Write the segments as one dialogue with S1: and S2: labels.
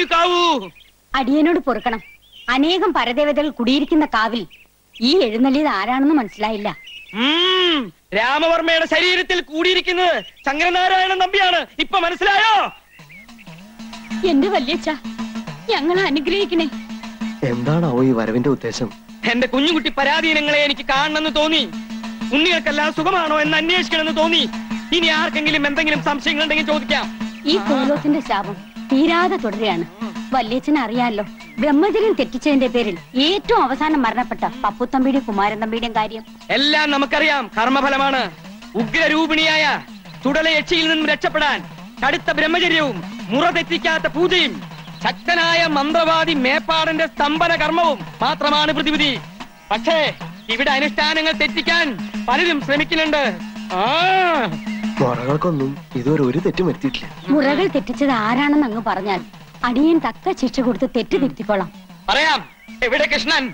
S1: കാവൂ
S2: അടിയനോട് പൊറുക്കണം അനേകം പരദേവതകൾ കുടിയിരിക്കുന്ന കാവിൽ ഈ എഴുന്നള്ളിയത് ആരാണെന്ന് മനസ്സിലായില്ല
S1: ഉം, രാമവർമ്മയുടെ ശരീരത്തിൽ കൂടിയിരിക്കുന്നത് ശങ്കരനാരായണൻ നമ്പിയാണ് ഇപ്പൊ മനസ്സിലായോ
S2: എന്റെ വല്യച്ഛ ഞങ്ങളെ അനുഗ്രഹിക്കണേ
S3: എന്താണാവോ ഈ വരവിന്റെ ഉദ്ദേശം
S1: എന്റെ കുഞ്ഞുകുട്ടി പരാധീനങ്ങളെ എനിക്ക് കാണണമെന്ന് തോന്നി ഉണ്ണികൾക്കെല്ലാം സുഖമാണോ എന്ന് അന്വേഷിക്കണമെന്ന് തോന്നി ഇനി ആർക്കെങ്കിലും എന്തെങ്കിലും സംശയങ്ങളുണ്ടെങ്കിൽ ചോദിക്കാം
S2: ഈ കോലോത്തിന്റെ ശാപം തീരാതെ തുടരുകയാണ് വല്യച്ഛനെ അറിയാലോ ബ്രഹ്മചര്യം തെറ്റിച്ചതിന്റെ പേരിൽ ഏറ്റവും അവസാനം മരണപ്പെട്ട പപ്പുത്തമ്പിയുടെയും കുമാരൻ തമ്പിയുടെയും കാര്യം
S1: എല്ലാം നമുക്കറിയാം കർമ്മഫലമാണ് ഉഗ്രരൂപിണിയായ ചുടലയക്ഷിയിൽ നിന്നും രക്ഷപ്പെടാൻ കടുത്ത ബ്രഹ്മചര്യവും മുറ തെറ്റിക്കാത്ത പൂജയും ശക്തനായ മന്ത്രവാദി മേപ്പാടന്റെ സ്തംഭന കർമ്മവും മാത്രമാണ് പ്രതിവിധി പക്ഷേ ഇവിടെ അനുഷ്ഠാനങ്ങൾ തെറ്റിക്കാൻ പലരും ശ്രമിക്കുന്നുണ്ട് ആ
S3: മുറകൾക്കൊന്നും ഇതുവരെ ഒരു തെറ്റും വരുത്തിയിട്ടില്ല
S2: മുറകൾ തെറ്റിച്ചത് ആരാണെന്ന് അങ്ങ് പറഞ്ഞാൽ അടിയൻ തക്ക ശിക്ഷ കൊടുത്ത് തെറ്റ് തിരുത്തിക്കോളാം
S1: പറയാം എവിടെ കൃഷ്ണൻ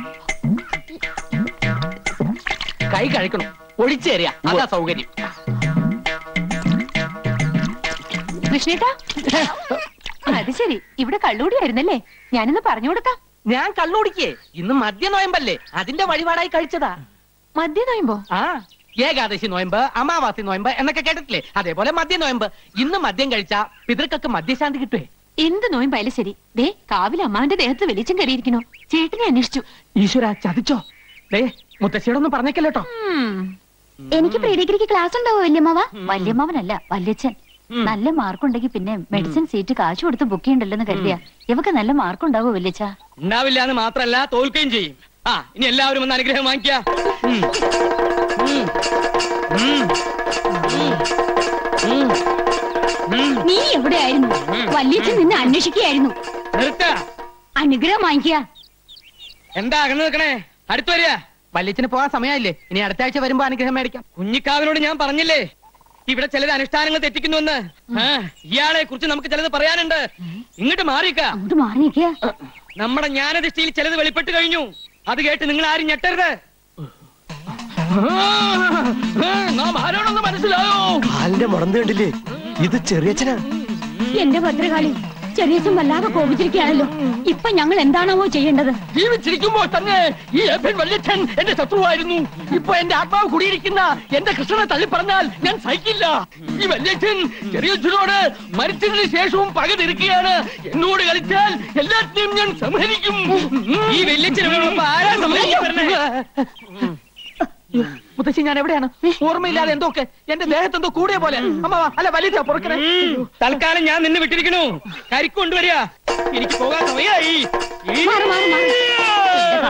S4: കൈ കഴിക്കണം ഒഴിച്ചേരിയ അതാ സൗകര്യം
S5: കൃഷ്ണേട്ടാ അത് ശരി ഇവിടെ കള്ളുകൂടിയായിരുന്നല്ലേ ഞാനിന്ന് പറഞ്ഞു കൊടുക്കാം
S4: ഞാൻ കള്ളുടിക്കേ ഇന്ന് മദ്യ നോയമ്പല്ലേ അതിന്റെ വഴിപാടായി കഴിച്ചതാ
S5: മദ്യ നോയുമ്പോ
S4: ആ ഏകാദശി നോയമ്പ് അമാവാസി നോയമ്പ് എന്നൊക്കെ കേട്ടിട്ടില്ലേ അതേപോലെ മദ്യ നോയമ്പ് ഇന്ന് മദ്യം കഴിച്ച പിതൃക്കൾക്ക് മദ്യശാന്തി കിട്ടുവേ
S5: എന്ത് നോയമ്പായാലും ശരി ദേ കാവിലെ അമ്മാവിന്റെ ദേഹത്ത് വെളിച്ചം കയറിയിരിക്കണോ ചേട്ടനെ അന്വേഷിച്ചു
S4: ഈശ്വര ചതിച്ചോ ദേ മുത്തശ്ശിയോടൊന്നും പറഞ്ഞേക്കല്ലേട്ടോ
S5: ഉം.
S2: എനിക്ക് പ്രീ ഡിഗ്രിക്ക് ക്ലാസ് ഉണ്ടാവോ വല്യമ്മാവ വല്യമ്മാവനല്ല വല്യച്ഛൻ നല്ല മാർക്കുണ്ടെങ്കിൽ പിന്നെ മെഡിസിൻ സീറ്റ് കാശ് കൊടുത്ത് ബുക്ക് ചെയ്യണ്ടല്ലെന്ന് കരുതിയ ഇവക്ക് നല്ല മാർക്ക് ഉണ്ടാവോ വല്യച്ഛ
S1: ഉണ്ടാവില്ല എന്ന് മാത്രല്ല തോൽക്കുകയും ചെയ്യും ആ ഇനി എല്ലാവരും ഒന്ന് അനുഗ്രഹം വാങ്ങിക്കുക ഉം. ഉം. ഉം. ഉം. ഉം.
S2: നീ എവിടെയായിരുന്നു വല്യച്ഛൻ നിന്നെ അന്വേഷിക്കുകയായിരുന്നു
S1: നിർത്ത
S2: അനുഗ്രഹം വാങ്ങിക്കുക
S1: എന്താ അകന്ന് നിൽക്കണേ അടുത്ത് വരിക
S4: വല്യച്ഛന് പോകാൻ സമയമായില്ലേ ഇനി അടുത്ത ആഴ്ച വരുമ്പോ അനുഗ്രഹം മേടിക്കാം
S1: കുഞ്ഞിക്കാവിനോട് ഞാൻ പറഞ്ഞില്ലേ ഇവിടെ ചിലത് അനുഷ്ഠാനങ്ങൾ തെറ്റിക്കുന്നുവെന്ന് ആ, ഇയാളെ കുറിച്ച് നമുക്ക് ചിലത് പറയാനുണ്ട് ഇങ്ങോട്ട് മാറിക്ക
S2: അങ്ങോട്ട് മാറി നിൽക്കുക
S1: നമ്മുടെ ജ്ഞാനദൃഷ്ടിയിൽ ചിലത് വെളിപ്പെട്ട് കഴിഞ്ഞു അത് കേട്ട് നിങ്ങൾ ആരും ഞെട്ടരുത് നാം ആരോടൊന്ന് മനസ്സിലായോ
S3: കാലിന്റെ മുടന്ത് കണ്ടില്ലേ ഇത് ചെറിയച്ഛനാ
S2: എന്റെ ഭദ്രകാളി ചെറിയച്ഛൻ വല്ലാതെ കോപിച്ചിരിക്കുകയാണല്ലോ ഇപ്പൊ ഞങ്ങൾ എന്താണാവോ ചെയ്യേണ്ടത്
S4: ജീവിച്ചിരിക്കുമ്പോൾ തന്നെ ഈ എഫൻ വല്യച്ഛൻ എന്റെ ശത്രുവായിരുന്നു ഇപ്പൊ എന്റെ ആത്മാവ് കുടിയിരിക്കുന്ന എന്റെ കൃഷ്ണനെ തള്ളി പറഞ്ഞാൽ ഞാൻ സഹിക്കില്ല ഈ വല്യച്ഛൻ ചെറിയച്ഛനോട് മരിച്ചതിന് ശേഷവും പക തിരിക്കുകയാണ് എന്നോട് കളിച്ചാൽ എല്ലാത്തിനെയും ഞാൻ സംഹരിക്കും
S1: ഈ വെല്ലിച്ചിനോടൊപ്പം ആരാ സമ്മതിക്കാൻ വരണേ?
S4: മുത്തശ്ശി ഞാൻ എവിടെയാണ് ഓർമ്മയില്ലാതെ എന്തൊക്കെ എന്റെ ദേഹത്ത് എന്തോ കൂടിയ പോലെ അമ്മ അല്ല വലിയ പൊറുക്കണേ
S1: ഉം, തൽക്കാലം ഞാൻ നിന്നെ വിട്ടിരിക്കണു കരിക്ക് കൊണ്ടുവരിക എനിക്ക് പോകാൻ സമയമായി ഈ-
S2: മാറ്, മാറ്, മാറ്.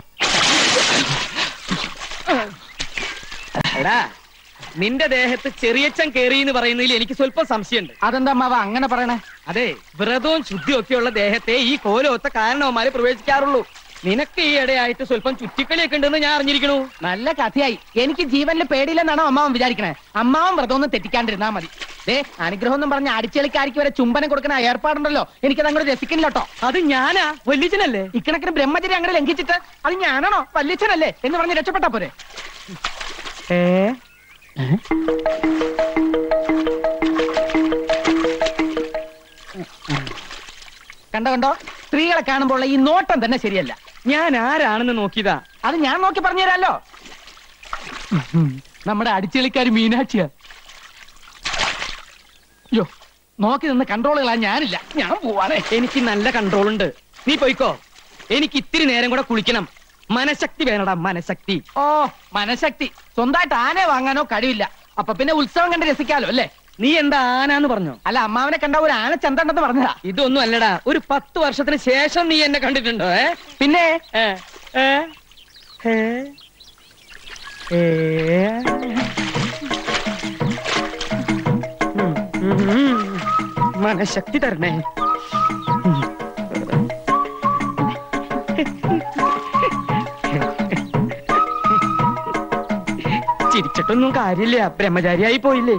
S1: എടാ നിന്റെ ദേഹത്ത് ചെറിയച്ചൻ കേറി എന്ന് പറയുന്നതിൽ എനിക്ക് സ്വല്പം സംശയമുണ്ട്
S4: അതെന്താ അമ്മാവ അങ്ങനെ പറയണേ
S1: അതെ വ്രതവും ശുദ്ധിയും ഒക്കെയുള്ള ദേഹത്തെ ഈ കോലോത്ത കാരണവന്മാരെ പ്രവേശിക്കാറുള്ളൂ നിനക്ക് ഈ ഇടയായിട്ട് സ്വല്പം ചുറ്റിക്കളിയൊക്കെ ഉണ്ടെന്ന് ഞാൻ അറിഞ്ഞിരിക്കണു
S4: നല്ല കഥയായി എനിക്ക് ജീവനിൽ പേടിയില്ലെന്നാണോ അമ്മാവൻ വിചാരിക്കണേ അമ്മാവൻ വ്രതം ഒന്നും തെറ്റിക്കാണ്ടിരുന്നാ മതി ദേ അനുഗ്രഹം എന്നും പറഞ്ഞ അടിച്ചളിക്കാരിക്ക് വരെ ചുംബനം കൊടുക്കുന്ന ഏർപ്പാടുണ്ടല്ലോ എനിക്കത് അങ്ങോട്ട് രസിക്കില്ലട്ടോ
S1: അത് ഞാനാ വല്യച്ചനല്ലേ
S4: ഇക്കണക്കിന് ബ്രഹ്മചര്യം അങ്ങനെ ലംഘിച്ചിട്ട് അത് ഞാനാണോ വല്യച്ഛനല്ലേ എന്ന് പറഞ്ഞ് രക്ഷപ്പെട്ടാ പോരെ
S1: ഏ
S4: കണ്ടോ കണ്ടോ സ്ത്രീകളെ കാണുമ്പോൾ ഈ നോട്ടം തന്നെ ശരിയല്ല
S1: ഞാൻ ആരാണെന്ന് നോക്കിയതാ
S4: അത് ഞാൻ നോക്കി പറഞ്ഞുതരാലോ നമ്മുടെ അടിച്ചളിക്കാരി മീനാക്ഷിയാ അയ്യോ നോക്കി നിന്ന് കൺട്രോളുകളാ ഞാനില്ല ഞാൻ പോവാണേ
S1: എനിക്ക് നല്ല കൺട്രോൾ ഉണ്ട് നീ പോയിക്കോ എനിക്ക് ഇത്തിരി നേരം കൂടെ കുളിക്കണം മനഃശക്തി വേണടാ മനഃശക്തി
S4: ഓ മനഃശക്തി സ്വന്തമായിട്ട് ആനയെ വാങ്ങാനോ കഴിവില്ല അപ്പൊ പിന്നെ ഉത്സവം കണ്ട് രസിക്കാലോ അല്ലേ
S1: നീ എന്താ ആനാന്ന് പറഞ്ഞോ
S4: അല്ല അമ്മാവനെ കണ്ട ഒരു ആന ചന്തണ്ടെന്ന് പറഞ്ഞതാ
S1: ഇതൊന്നും അല്ലടാ ഒരു പത്ത് വർഷത്തിന് ശേഷം നീ എന്നെ കണ്ടിട്ടുണ്ടോ ഏ
S4: പിന്നെ
S1: ഏ? ഏ? ഏ? ഏ? ഉം, ഉം. മനഃശക്തി തരണേ ഉം. ചിരിച്ചിട്ടൊന്നും കാര്യമില്ല ബ്രഹ്മചാരിയായി പോയില്ലേ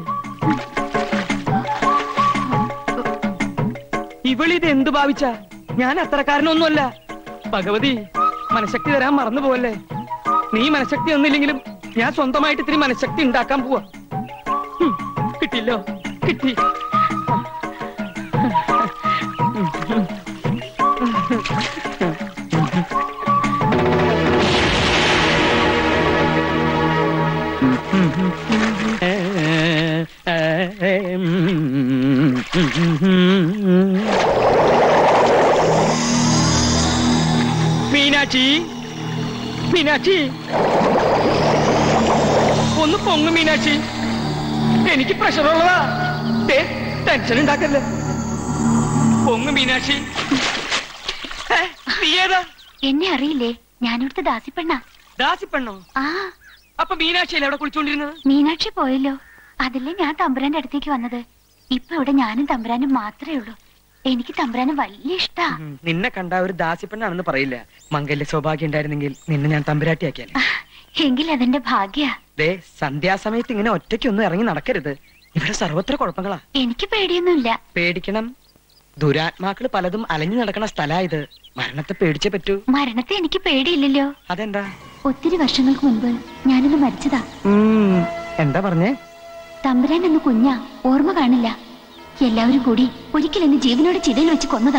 S1: ഇവളിത് എന്ത് ഭാവിച്ച ഞാൻ അത്രക്കാരനൊന്നുമല്ല ഭഗവതി മനഃശക്തി തരാൻ മറന്നു പോവല്ലേ നീ മനഃശക്തി ഒന്നില്ലെങ്കിലും ഞാൻ സ്വന്തമായിട്ട് ഇത്തിരി മനഃശക്തി ഉണ്ടാക്കാൻ പോവാ ഹും, കിട്ടില്ലോ കിട്ടി മീനാക്ഷി മീനാക്ഷി ഒന്ന് പൊങ്ങു മീനാക്ഷി എനിക്ക് പ്രഷർ ഉള്ളതാ ദേ, ടെൻഷൻ ഉണ്ടാക്കല്ലേ പൊങ്ങു മീനാക്ഷി ഏ, നീ ഏതാ
S2: എന്നെ അറിയില്ലേ ഞാനിവിടുത്തെ ദാസിപ്പെണ്ണ
S1: ദാസിപ്പെണ്ണോ
S2: ആ
S1: അപ്പൊ മീനാക്ഷിയല്ലേ അവിടെ കുളിച്ചോണ്ടിരുന്നത്
S2: മീനാക്ഷി പോയല്ലോ അതില്ലേ ഞാൻ തമ്പുരാന്റെ അടുത്തേക്ക് വന്നത് ഇപ്പൊ ഇവിടെ ഞാനും തമ്പുരാനും മാത്രമേ ഉള്ളൂ എനിക്ക് തമ്പുരാന് വലിയ ഇഷ്ടാ
S1: ഉം, നിന്നെ കണ്ട ഒരു ദാസിപ്പെണ്ണാണെന്ന് പറയില്ല മംഗല്യ സൗഭാഗ്യം ഉണ്ടായിരുന്നെങ്കിൽ നിന്നെ ഞാൻ തമ്പുരാട്ടിയാക്കിയാലേ
S2: എങ്കിൽ അതെന്റെ ഭാഗ്യ
S1: ദേ സന്ധ്യാസമയത്ത് ഇങ്ങനെ ഒറ്റയ്ക്കൊന്നും ഇറങ്ങി നടക്കരുത് ഇവിടെ സർവത്ര കുഴപ്പങ്ങളാ
S2: എനിക്ക് പേടിയൊന്നുമില്ല
S1: പേടിക്കണം ദുരാത്മാക്കള് പലതും അലഞ്ഞു നടക്കണ സ്ഥലാ ഇത് മരണത്തെ പേടിച്ചേ പറ്റൂ
S2: മരണത്തെ എനിക്ക് പേടിയില്ലല്ലോ
S1: അതെന്താ
S2: ഒത്തിരി വർഷങ്ങൾക്ക് മുൻപ് ഞാനൊന്ന് മരിച്ചതാ
S1: ഉം, എന്താ പറഞ്ഞേ
S2: തമ്പുരാൻ എന്ന് കുഞ്ഞാ ഓർമ്മ കാണില്ല എല്ലാവരും കൂടി ഒരിക്കൽ എന്നെ ജീവനോട് ചിതയിൽ വെച്ച് കൊന്നതാ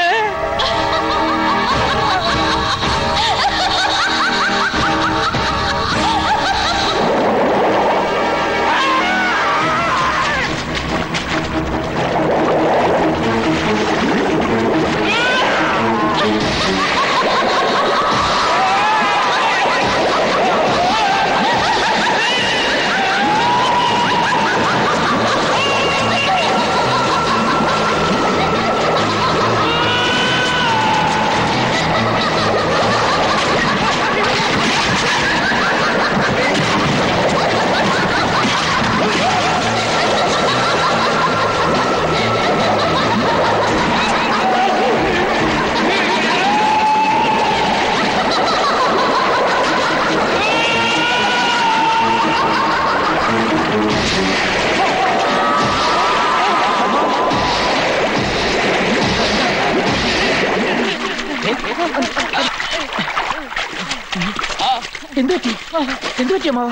S1: എന്തു പറ്റി എന്തു പറ്റി അമ്മാവ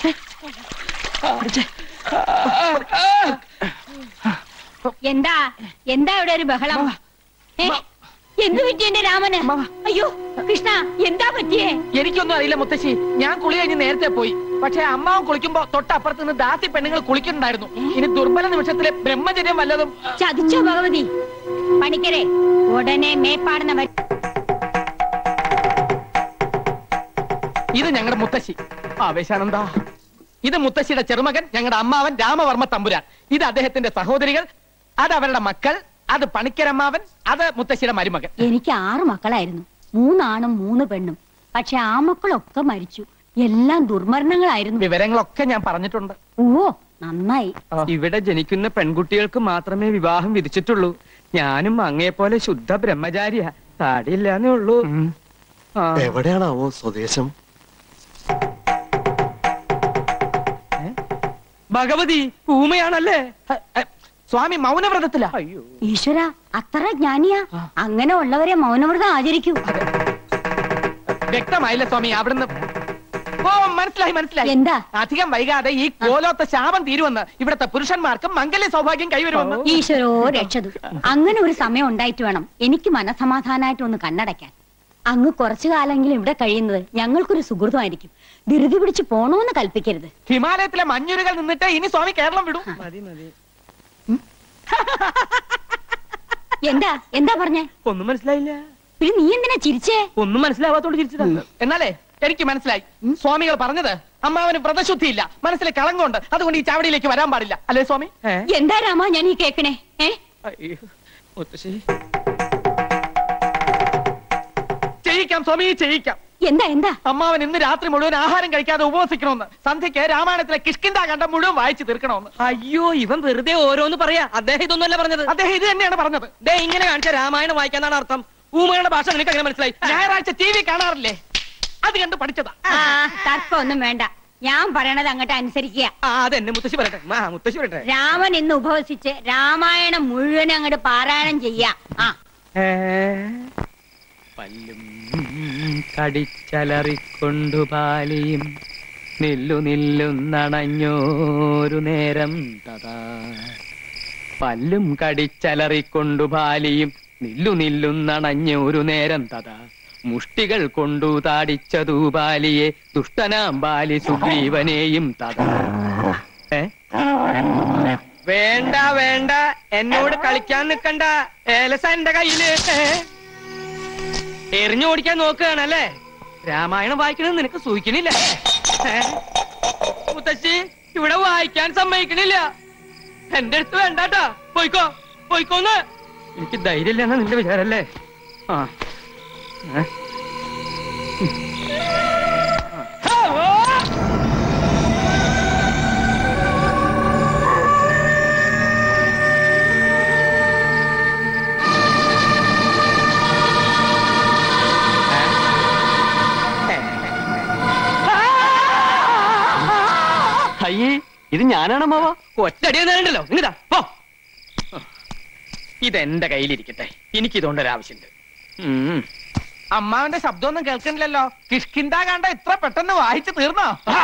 S5: എന്താ എന്താ ഇവിടെ ഒരു ബഹളം ഏ? എന്ത് പറ്റി എന്റെ രാമന് അയ്യോ കൃഷ്ണ എന്താ പറ്റിയേ
S4: എനിക്കൊന്നും അറിയില്ല മുത്തശ്ശി ഞാൻ കുളി കഴിഞ്ഞ് നേരത്തെ പോയി പക്ഷെ അമ്മാവൻ കുളിക്കുമ്പോ തൊട്ടപ്പുറത്ത് നിന്ന് ദാസി പെണ്ണുങ്ങൾ കുളിക്കുന്നുണ്ടായിരുന്നു ഇനി ദുർബല നിമിഷത്തിലെ ബ്രഹ്മചര്യം വല്ലതും
S5: ചതിച്ചോ ഭഗവതി പണിക്കരെ ഉടനെ മേപ്പാടുന്ന വരി-
S4: ഇത് ഞങ്ങളുടെ മുത്തശ്ശി ആവേശാനന്ദ ഇത് മുത്തശ്ശിയുടെ ചെറുമകൻ ഞങ്ങളുടെ അമ്മാവൻ രാമവർമ്മ തമ്പുരാൻ ഇത് അദ്ദേഹത്തിന്റെ സഹോദരികൾ അത് അവരുടെ മക്കൾ അത് പണിക്കരമ്മാവൻ അത് മുത്തശ്ശിയുടെ മരുമകൻ
S5: എനിക്ക് ആറ് മക്കളായിരുന്നു മൂന്നാണും മൂന്ന് പെണ്ണും പക്ഷെ ആ മക്കളൊക്കെ മരിച്ചു എല്ലാം ദുർമരണങ്ങളായിരുന്നു
S4: വിവരങ്ങളൊക്കെ ഞാൻ പറഞ്ഞിട്ടുണ്ട്
S5: ഓ നന്നായി
S1: ഇവിടെ ജനിക്കുന്ന പെൺകുട്ടികൾക്ക് മാത്രമേ വിവാഹം വിധിച്ചിട്ടുള്ളൂ ഞാനും അങ്ങയെപ്പോലെ ശുദ്ധ ബ്രഹ്മചാരിയാ താടിയില്ലാന്നേ ഉള്ളൂ ആ.
S3: എവിടെയാണാവോ സ്വദേശം
S1: ഭഗവതി ഊമയാണല്ലേ
S4: ഹ, ഹ, സ്വാമി മൗനവ്രതത്തിലാ
S1: അയ്യോ
S5: ഈശ്വര അത്ര ജ്ഞാനിയാ അങ്ങനെ ഉള്ളവരെ മൗനവ്രതം ആചരിക്കൂ
S4: വ്യക്തമായില്ല സ്വാമി അവിടുന്ന് ഓ മനസ്സിലായി മനസ്സിലായി
S5: എന്താ
S4: അധികം വൈകാതെ ഈ കോലോത്ത ശാപം തീരുവന്ന് ഇവിടത്തെ പുരുഷന്മാർക്ക് മംഗല്യ സൗഭാഗ്യം കൈവരുമെന്ന്
S5: ഈശ്വരോ രക്ഷതു അങ്ങനെ ഒരു സമയം ഉണ്ടായിട്ട് വേണം എനിക്ക് മനസമാധാനമായിട്ട് ഒന്ന് കണ്ണടയ്ക്കാൻ അങ്ങ് കുറച്ചു കാലെങ്കിലും ഇവിടെ കഴിയുന്നത് ഞങ്ങൾക്കൊരു സുഹൃതമായിരിക്കും ധൃതി പിടിച്ച് പോണോന്ന് കൽപ്പിക്കരുത്
S4: ഹിമാലയത്തിലെ മഞ്ഞുരുകൾ നിന്നിട്ട് ഇനി സ്വാമി കേരളം വിടും
S1: മതി മതി
S5: എന്താ എന്താ പറഞ്ഞേ
S1: ഒന്നും മനസ്സിലായില്ല
S5: പിന്നെ നീ എന്തിനാ ചിരിച്ചേ
S1: ഒന്നും മനസ്സിലാവാത്തോണ്ട് ചിരിച്ചതാ
S4: എന്നാലേ എനിക്ക് മനസ്സിലായി സ്വാമികൾ പറഞ്ഞത് അമ്മാവന് വ്രതശുദ്ധിയില്ല മനസ്സിലെ കളങ്കമുണ്ട് അതുകൊണ്ട് ഈ ചാവടിയിലേക്ക് വരാൻ പാടില്ല അല്ലേ സ്വാമി
S1: ഏ?
S5: എന്താ രാമ ഞാൻ ഈ കേക്കണേ ഏ
S1: അയ്യോ മുത്തശ്ശി
S4: ചെയ്യിക്കാം സ്വാമി ചെയ്യിക്കാം
S5: എന്താ എന്താ
S4: അമ്മാവൻ ഇന്ന് രാത്രി മുഴുവൻ ആഹാരം കഴിക്കാതെ ഉപവസിക്കണമെന്ന് സന്ധ്യയ്ക്ക് രാമായണത്തിലെ കിഷ്കിന്ത കണ്ടം മുഴുവൻ വായിച്ചു തീർക്കണമെന്ന്
S1: അയ്യോ ഇവൻ വെറുതെ ഓരോന്ന് പറയാ അദ്ദേഹം ഇതൊന്നുമല്ല പറഞ്ഞത്
S4: അദ്ദേഹം ഇത് തന്നെയാണ് പറഞ്ഞത്
S1: ദേ ഇങ്ങനെ കാണിച്ച രാമായണം വായിക്കാന്നാണ് അർത്ഥം ഊമയുടെ ഭാഷ നിനക്ക് അങ്ങനെ മനസ്സിലായി
S4: ഞായറാഴ്ച ടി വി കാണാറില്ലേ അത് കണ്ട് പഠിച്ചതാ
S5: ആ തർക്കമൊന്നും വേണ്ട ഞാൻ പറയണത് അങ്ങോട്ട് അനുസരിക്കുക
S1: ആ അതെന്നെ മുത്തശ്ശി പറയട്ടെ ആ മുത്തശ്ശി പറയട്ടെ
S5: രാമൻ ഇന്ന് ഉപവസിച്ച് രാമായണം മുഴുവൻ അങ്ങോട്ട് പാരായണം ചെയ്യാ ആ
S1: ഏ? പല്ലും കടിച്ചലറിക്കൊണ്ടു പാലിയും നില്ലു നില്ലുന്നണഞ്ഞോരു നേരം തഥാ പല്ലും കടിച്ചലറിക്കൊണ്ടു പാലിയും നില്ലു നില്ലുന്നണഞ്ഞൊരു നേരം തഥാ മുഷ്ടികൾ കൊണ്ടു താടിച്ചതു ബാലിയെ ദുഷ്ടനാം ബാലി സുഗ്രീവനെയും തഥാ ഏ? വേണ്ട വേണ്ട എന്നോട് കളിക്കാൻ നിക്കണ്ട ഏലസ എന്റെ കയ്യില് ഏ? എറിഞ്ഞു ഓടിക്കാൻ നോക്കുകയാണല്ലേ രാമായണം വായിക്കണത് നിനക്ക് സൂഹിക്കണില്ല ഏ? മുത്തശ്ശി ഇവിടെ വായിക്കാൻ സമ്മതിക്കണില്ല എന്റെ അടുത്ത് വേണ്ടാട്ടാ പോയിക്കോ പോയിക്കോന്ന് എനിക്ക് ധൈര്യമില്ലെന്ന നിന്റെ വിചാരല്ലേ ആ ഏ? ആ, ഓ!
S3: അയ്യേ ഇത് ഞാനാണ് മാവ
S1: ഒറ്റടി നേരണ്ടല്ലോ ഇങ്ങതാ പോ ഇതെന്റെ കയ്യിലിരിക്കട്ടെ എനിക്കിതുകൊണ്ടൊരാവശ്യമുണ്ട് ഉം.
S4: അമ്മാവന്റെ ശബ്ദമൊന്നും കേൾക്കണില്ലല്ലോ കിഷ്കിന്ത കണ്ട ഇത്ര പെട്ടെന്ന് വായിച്ചു തീർന്നോ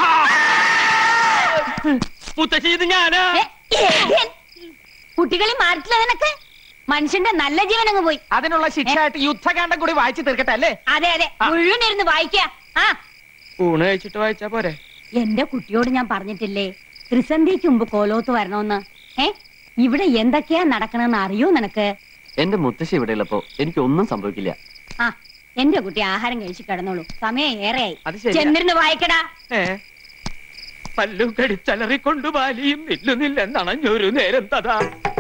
S1: മുത്തശ്ശി ഇത് ഞാനാ
S5: ഏ, ഏഷ്യൻ. കുട്ടികളെ മാറിട്ടില്ല നിനക്ക് മനുഷ്യന്റെ നല്ല ജീവൻ അങ്ങ് പോയി
S4: അതിനുള്ള ശിക്ഷയായിട്ട് യുദ്ധകാന്ഡം കൂടി വായിച്ചു തീർക്കട്ടെ അല്ലേ
S5: അതെ അതെ മുഴുവൻ ഇരുന്ന് വായിക്ക ആ
S1: ഊണ് കഴിച്ചിട്ട് വായിച്ചാ പോരെ
S5: എന്റെ കുട്ടിയോട് ഞാൻ പറഞ്ഞിട്ടില്ലേ ത്രിസന്ധിക്ക് മുമ്പ് കോലോത്ത് വരണമെന്ന് ഏ ഇവിടെ എന്തൊക്കെയാ നടക്കണെന്ന് അറിയോ നിനക്ക്
S3: എന്റെ മുത്തശ്ശി ഇവിടെ ഉള്ളപ്പോ എനിക്ക് ഒന്നും സംഭവിക്കില്ല
S5: ആ എന്റെ കുട്ടി ആഹാരം കഴിച്ച് കിടന്നോളൂ സമയം ഏറെയായി
S1: അത് ശരിയാ.
S5: ചെന്നിരുന്ന് വായിക്കടാ
S1: ഏ പല്ലു കടിച്ചലറിക്കൊണ്ടു ബാലിയും നില്ലുന്നില്ലെന്നണഞ്ഞൊരു നേരം തഥാ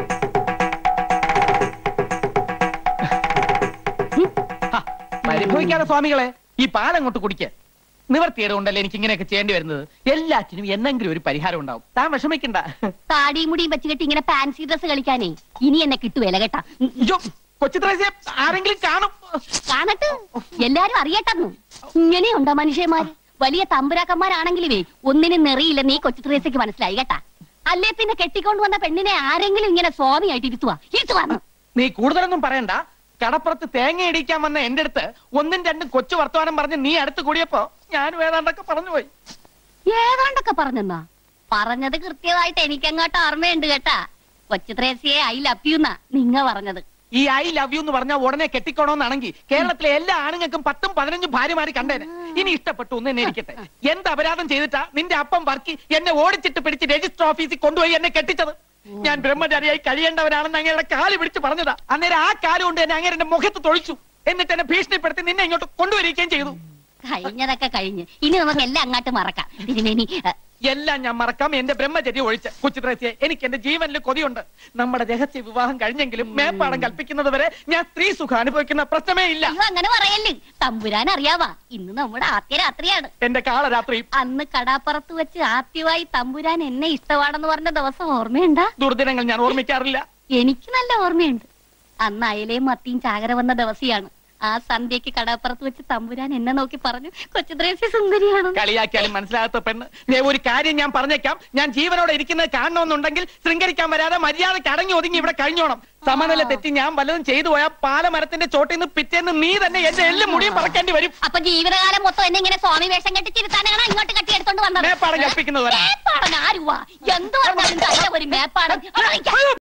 S4: ഹ, പരിഭവിക്കാതെ സ്വാമികളെ ഈ പാലങ്ങോട്ട് കുടിക്ക് നിവർത്തിയുടെ കൊണ്ടല്ലേ എനിക്ക് ഇങ്ങനെയൊക്കെ ചെയ്യേണ്ടി വരുന്നത് എല്ലാറ്റിനും എന്നെങ്കിലും ഒരു പരിഹാരം ഉണ്ടാവും താൻ വിഷമിക്കണ്ട
S2: താടിയും മുടിയും വെച്ച് കെട്ടി ഇങ്ങനെ ഫാൻസി ഡ്രസ് കളിക്കാനേ ഇനി എന്നെ കിട്ടുവേല കേട്ടാ
S4: അയ്യോ കൊച്ചു ത്രേസ്യ ആരെങ്കിലും കാണും
S2: കാണട്ടെ എല്ലാരും അറിയട്ടെന്നു ഇങ്ങനെയുണ്ടോ മനുഷ്യന്മാര് വലിയ തമ്പുരാക്കന്മാരാണെങ്കിലുമേ ഒന്നിനും നെറിയില്ല നീ കൊച്ചു ത്രേസയ്ക്ക് മനസ്സിലായി കേട്ടാ അല്ലേ പിന്നെ കെട്ടിക്കൊണ്ട് വന്ന പെണ്ണിനെ ആരെങ്കിലും ഇങ്ങനെ സ്വാമിയായിട്ട് ഇരുത്തുവാ ഇരുത്തുവാന്ന്
S4: നീ കൂടുതലൊന്നും പറയണ്ട കടപ്പുറത്ത് തേങ്ങ ഇടിക്കാൻ വന്ന എന്റെ അടുത്ത് ഒന്നും രണ്ടും കൊച്ചു വർത്തമാനം പറഞ്ഞ് നീ അടുത്ത് കൂടിയപ്പോ ഞാനും ഏതാണ്ടൊക്കെ പറഞ്ഞു പോയി
S2: ഏതാണ്ടൊക്കെ പറഞ്ഞെന്നാ പറഞ്ഞത് കൃത്യമായിട്ട് എനിക്കങ്ങോട്ട് ഓർമ്മയുണ്ട് കേട്ടാ കൊച്ചു ത്രേസ്യയെ ഐ ലവ് യുന്നാ നിങ്ങ പറഞ്ഞത്
S4: ഈ ഐ ലവ് യു എന്ന് പറഞ്ഞാൽ ഉടനെ കെട്ടിക്കോണോന്നാണെങ്കിൽ കേരളത്തിലെ എല്ലാ ആണുങ്ങൾക്കും പത്തും പതിനഞ്ചും ഭാര്യമാര് കണ്ടേനെ ഇനി ഇഷ്ടപ്പെട്ടു ഒന്ന് എന്നെ ഇരിക്കട്ടെ എന്ത് അപരാധം ചെയ്തിട്ടാ നിന്റെ അപ്പം വർക്കി എന്നെ ഓടിച്ചിട്ട് പിടിച്ച് രജിസ്റ്റർ ഓഫീസിൽ കൊണ്ടുപോയി എന്നെ കെട്ടിച്ചത് ഞാൻ ബ്രഹ്മചാരിയായി കഴിയേണ്ടവരാണെന്ന് അങ്ങയുടെ കാല് പിടിച്ച് പറഞ്ഞതാ അന്നേരം ആ കാല് കൊണ്ട് എന്നെ അങ്ങനെ എന്റെ മുഖത്ത് തൊഴിച്ചു എന്നിട്ട് എന്നെ ഭീഷണിപ്പെടുത്തി നിന്നെ ഇങ്ങോട്ട് കൊണ്ടുവരികയും ചെയ്തു
S2: കഴിഞ്ഞതൊക്കെ കഴിഞ്ഞ് ഇനി നമുക്ക് എല്ലാം അങ്ങോട്ട് മറക്കാം തിരുമേനി അ,
S4: എല്ലാം ഞാൻ മറക്കാം എന്റെ ബ്രഹ്മചര്യ ഒഴിച്ച് കൊച്ചുത്രേസ്യെ എനിക്ക് എന്റെ ജീവനിൽ കൊതിയുണ്ട് നമ്മുടെ രഹസ്യ വിവാഹം കഴിഞ്ഞെങ്കിലും മേപ്പാടം കൽപ്പിക്കുന്നത് വരെ ഞാൻ സ്ത്രീ സുഖം അനുഭവിക്കുന്ന പ്രശ്നമേ ഇല്ല
S2: അയ്യോ അങ്ങനെ പറയല്ലേ തമ്പുരാൻ അറിയാവാ ഇന്ന് നമ്മുടെ ആദ്യ രാത്രിയാണ്
S4: എന്റെ കാളരാത്രി
S2: അന്ന് കടാപ്പുറത്ത് വെച്ച് ആദ്യമായി തമ്പുരാൻ എന്നെ ഇഷ്ടമാണെന്ന് പറഞ്ഞ ദിവസം ഓർമ്മയുണ്ടാ
S4: ദുർദിനങ്ങൾ ഞാൻ ഓർമ്മിക്കാറില്ല
S2: എനിക്ക് നല്ല ഓർമ്മയുണ്ട് അന്ന് അയലയും മത്തിയും ചാകര വന്ന ദിവസിയാണ് ആ സന്ധ്യക്ക് കടാപ്പുറത്ത് വെച്ച് തമ്പുരാൻ എന്നെ നോക്കി പറഞ്ഞു കൊച്ചുദ്രേസ്യ സുന്ദരിയാണ്
S4: കളിയാക്കിയാലും മനസ്സിലാകാത്ത പെണ്ണ് ദേ ഒരു കാര്യം ഞാൻ പറഞ്ഞേക്കാം ഞാൻ ജീവനോടെ ഇരിക്കുന്നത് കാണണമെന്നുണ്ടെങ്കിൽ ശൃംഗരിക്കാൻ വരാതെ മര്യാദയ്ക്ക് അടങ്ങി ഒതുങ്ങി ഇവിടെ കഴിഞ്ഞോണം സമനില തെറ്റി ഞാൻ വല്ലതും ചെയ്തു പോയാൽ പാലമരത്തിന്റെ ചോട്ടിൽ നിന്ന് പിറ്റേന്ന് നീ തന്നെ എന്റെ എല്ലും മുടിയും പറക്കേണ്ടി വരും
S2: അപ്പൊ ജീവിതകാലം മൊത്തം എന്നെ ഇങ്ങനെ സ്വാമി വേഷം കെട്ടി തിരുത്താനാണ് ഇങ്ങോട്ട് കെട്ടിയെടുത്തോണ്ട് വന്നത്
S4: മേപ്പാടം കൽപ്പിക്കുന്നത് വരാം
S2: മേപ്പാടൻ ആരുവാ എന്ത് പറഞ്ഞാലും തല്ല ഒരു മേപ്പാടൻ